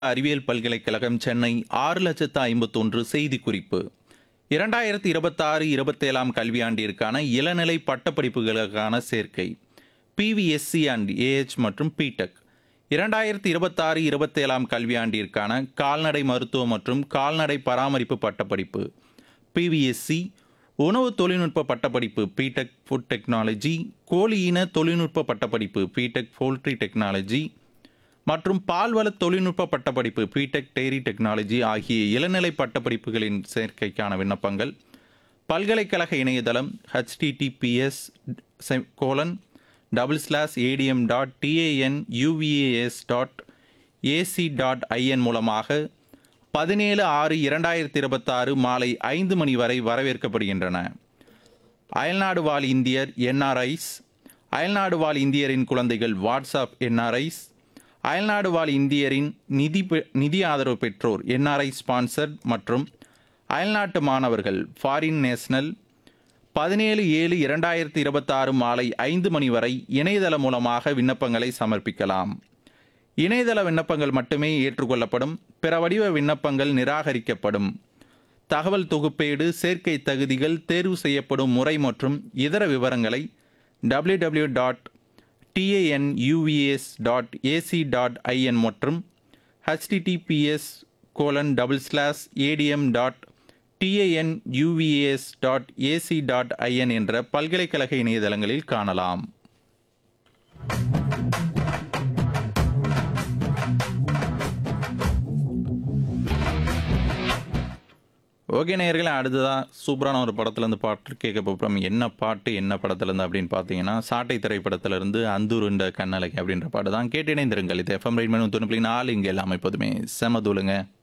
அறிவியல் பல்கலைக்கழகம் சென்னை ஆறு லட்சத்து ஐம்பத்தொன்று செய்திக்குறிப்பு இரண்டாயிரத்தி இருபத்தாறு இருபத்தேழாம் கல்வியாண்டிற்கான இளநிலை பட்டப்படிப்புகளுக்கான சேர்க்கை பிவிஎஸ்சி அண்ட் ஏஹெச் மற்றும் பிடெக் இரண்டாயிரத்தி இருபத்தாறு இருபத்தேழாம் கல்வியாண்டிற்கான கால்நடை மருத்துவ மற்றும் கால்நடை பராமரிப்பு பட்டப்படிப்பு பிவிஎஸ்சி உணவு தொழில்நுட்ப பட்டப்படிப்பு பிடெக் ஃபுட் டெக்னாலஜி கோழி இன தொழில்நுட்ப பட்டப்படிப்பு பிடெக் போல்ட்ரி டெக்னாலஜி மற்றும் பால்வள தொழில்நுட்ப பட்டப்படிப்பு பிடெக் டெய்ரி டெக்னாலஜி ஆகிய இளநிலை பட்டப்படிப்புகளின் சேர்க்கைக்கான விண்ணப்பங்கள் பல்கலைக்கழக இணையதளம் https colon double slash ATM dot TAN UVAS dot AC dot IN மூலமாக பதினேழு ஆறு இரண்டாயிரத்தி இருபத்தாறு மாலை ஐந்து மணி வரை வரவேற்கப்படுகின்றன அயல்நாடு வாழ் இந்தியர் என்ஆர்ஐஸ் அயல்நாடு வாழ் இந்தியரின் குழந்தைகள் வாட்ஸ்அப் என்ஆர்ஐஸ் அயல்நாடு வாழ் இந்தியரின் நிதி பெ- நிதி ஆதரவு பெற்றோர் என்ஆர்ஐ ஸ்பான்சர்ட் மற்றும் அயல்நாட்டு மாணவர்கள் ஃபாரின் நேஷனல் பதினேழு ஏழு இரண்டாயிரத்தி இருபத்தாறு மாலை ஐந்து மணி வரை இணையதளம் மூலமாக விண்ணப்பங்களை சமர்ப்பிக்கலாம் இணையதள விண்ணப்பங்கள் மட்டுமே ஏற்றுக்கொள்ளப்படும் பிற வடிவ விண்ணப்பங்கள் நிராகரிக்கப்படும் தகவல் தொகுப்பேடு சேர்க்கை தகுதிகள் தேர்வு செய்யப்படும் முறை மற்றும் இதர விவரங்களை www.tanuvs.ac.in dot TANUVS dot AC dot IN மற்றும் https colon double slash ATM dot TANUVS dot AC dot IN என்ற பல்கலைக்கழக இணையதளங்களில் காணலாம் ஓகே நேயர்களே அடுத்ததான் சூப்பரான ஒரு படத்துலேருந்து பாட்டு கேட்க போகிறோம் என்ன பாட்டு என்ன படத்துலேருந்து அப்படின்னு பார்த்தீங்கன்னா சாட்டை திரைப்படத்திலிருந்து அந்தூருண்ட கண்ணலகை அப்படின்ற பாட்டு தான் கேட்டு இணைந்திருங்கள் இது எஃப்எம் ரைட் மணி தொண்ணூறு நாலு இங்கே எல்லாம் எப்போதுமே செம தூளுங்க